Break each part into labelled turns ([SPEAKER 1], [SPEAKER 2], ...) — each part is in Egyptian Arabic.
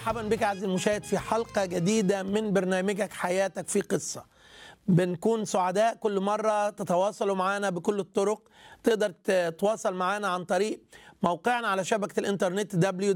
[SPEAKER 1] مرحبا بك عزيزي المشاهد في حلقة جديدة من برنامجك حياتك في قصة بنكون سعداء كل مرة تتواصلوا معنا بكل الطرق تقدر تتواصل معنا عن طريق موقعنا على شبكة الانترنت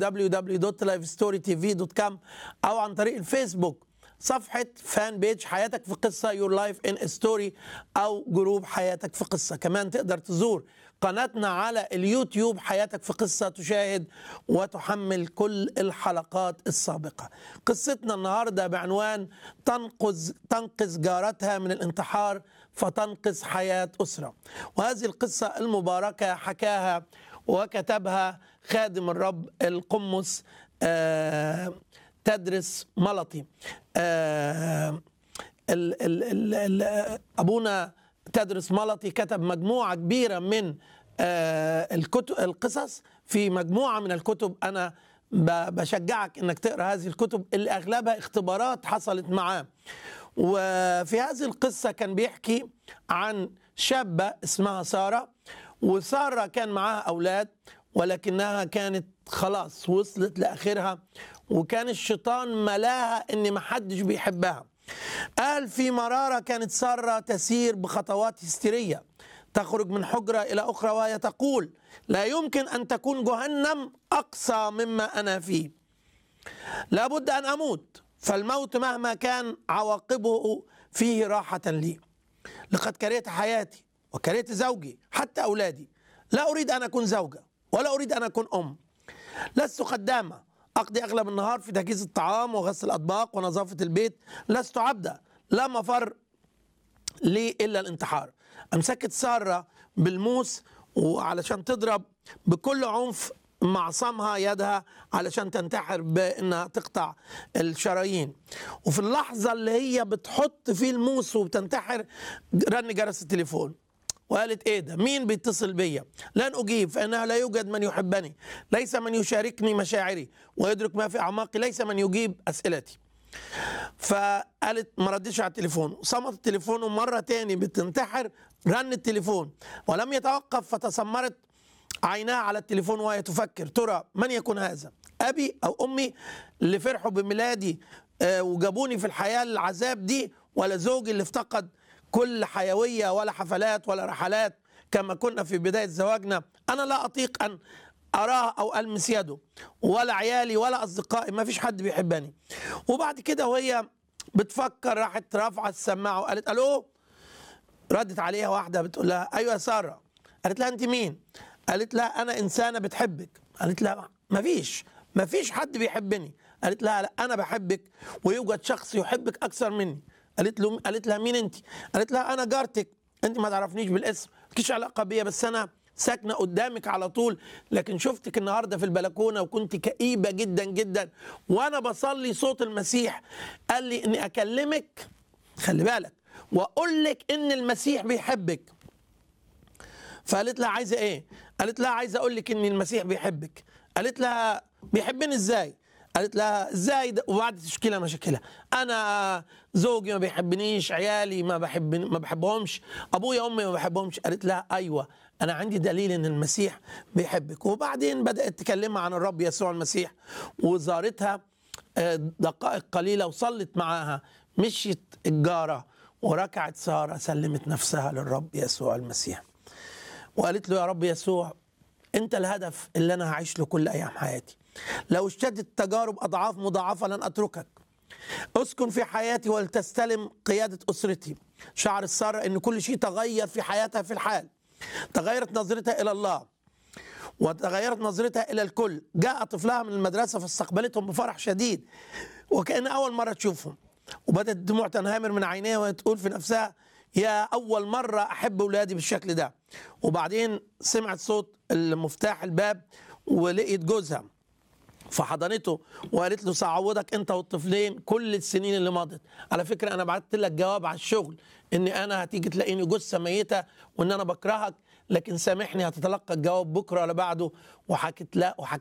[SPEAKER 1] www.lifestorytv.com أو عن طريق الفيسبوك صفحة فان بيج حياتك في قصة يور لايف ان ستوري أو جروب حياتك في قصة كمان تقدر تزور قناتنا على اليوتيوب حياتك في قصة تشاهد وتحمل كل الحلقات السابقة قصتنا النهاردة بعنوان تنقذ تنقذ جارتها من الانتحار فتنقذ حياة أسرة وهذه القصة المباركة حكاها وكتبها خادم الرب القمص آه تدرس ملطي آه ال ال ال ال ابونا تدرس ملطي كتب مجموعه كبيره من آه الكتب القصص في مجموعه من الكتب انا بشجعك انك تقرا هذه الكتب اللي اغلبها اختبارات حصلت معاه وفي هذه القصه كان بيحكي عن شابه اسمها ساره وساره كان معاها اولاد ولكنها كانت خلاص وصلت لاخرها وكان الشيطان ملاها ان محدش بيحبها قال في مراره كانت ساره تسير بخطوات هستيريه تخرج من حجره الى اخرى وهي تقول لا يمكن ان تكون جهنم اقصى مما انا فيه لابد ان اموت فالموت مهما كان عواقبه فيه راحه لي لقد كرهت حياتي وكرهت زوجي حتى اولادي لا اريد ان اكون زوجه ولا اريد ان اكون ام لست خدامه اقضي اغلب النهار في تجهيز الطعام وغسل الاطباق ونظافه البيت لست عبدا لا مفر لي الا الانتحار امسكت ساره بالموس وعلشان تضرب بكل عنف معصمها يدها علشان تنتحر بانها تقطع الشرايين وفي اللحظه اللي هي بتحط فيه الموس وبتنتحر رن جرس التليفون وقالت ايه ده مين بيتصل بيا لن اجيب فانه لا يوجد من يحبني ليس من يشاركني مشاعري ويدرك ما في اعماقي ليس من يجيب اسئلتي فقالت ما ردش على التليفون صمت التليفون ومره تاني بتنتحر رن التليفون ولم يتوقف فتسمرت عيناها على التليفون وهي تفكر ترى من يكون هذا ابي او امي اللي فرحوا بميلادي وجابوني في الحياه العذاب دي ولا زوجي اللي افتقد كل حيويه ولا حفلات ولا رحلات كما كنا في بدايه زواجنا انا لا اطيق ان اراه او المس يده ولا عيالي ولا اصدقائي ما فيش حد بيحبني وبعد كده وهي بتفكر راحت رافعه السماعه وقالت الو ردت عليها واحده بتقول لها ايوه يا ساره قالت لها انت مين قالت لها انا انسانه بتحبك قالت لها ما فيش ما فيش حد بيحبني قالت لها لا انا بحبك ويوجد شخص يحبك اكثر مني قالت له قالت لها مين انت قالت لها انا جارتك انت ما تعرفنيش بالاسم مالكيش علاقه بيا بس انا ساكنه قدامك على طول لكن شفتك النهارده في البلكونه وكنت كئيبه جدا جدا وانا بصلي صوت المسيح قال لي اني اكلمك خلي بالك واقول لك ان المسيح بيحبك فقالت لها عايزه ايه قالت لها عايزه اقول لك ان المسيح بيحبك قالت لها بيحبني ازاي قالت لها ازاي وبعد تشكيلها مشاكلها انا زوجي ما بيحبنيش عيالي ما بحب ما بحبهمش ابويا وامي ما بحبهمش قالت لها ايوه انا عندي دليل ان المسيح بيحبك وبعدين بدات تكلمها عن الرب يسوع المسيح وزارتها دقائق قليله وصلت معاها مشيت الجاره وركعت ساره سلمت نفسها للرب يسوع المسيح وقالت له يا رب يسوع انت الهدف اللي انا هعيش له كل ايام حياتي لو اشتدت التجارب اضعاف مضاعفه لن اتركك اسكن في حياتي ولتستلم قياده اسرتي شعر ساره ان كل شيء تغير في حياتها في الحال تغيرت نظرتها الى الله وتغيرت نظرتها الى الكل جاء طفلها من المدرسه فاستقبلتهم بفرح شديد وكان اول مره تشوفهم وبدات الدموع تنهمر من عينيها وهي تقول في نفسها يا اول مره احب اولادي بالشكل ده وبعدين سمعت صوت المفتاح الباب ولقيت جوزها فحضنته وقالت له سأعوضك انت والطفلين كل السنين اللي مضت على فكره انا بعت لك جواب على الشغل ان انا هتيجي تلاقيني جثه ميته وان انا بكرهك لكن سامحني هتتلقى الجواب بكره ولا بعده وحكت لا وحكت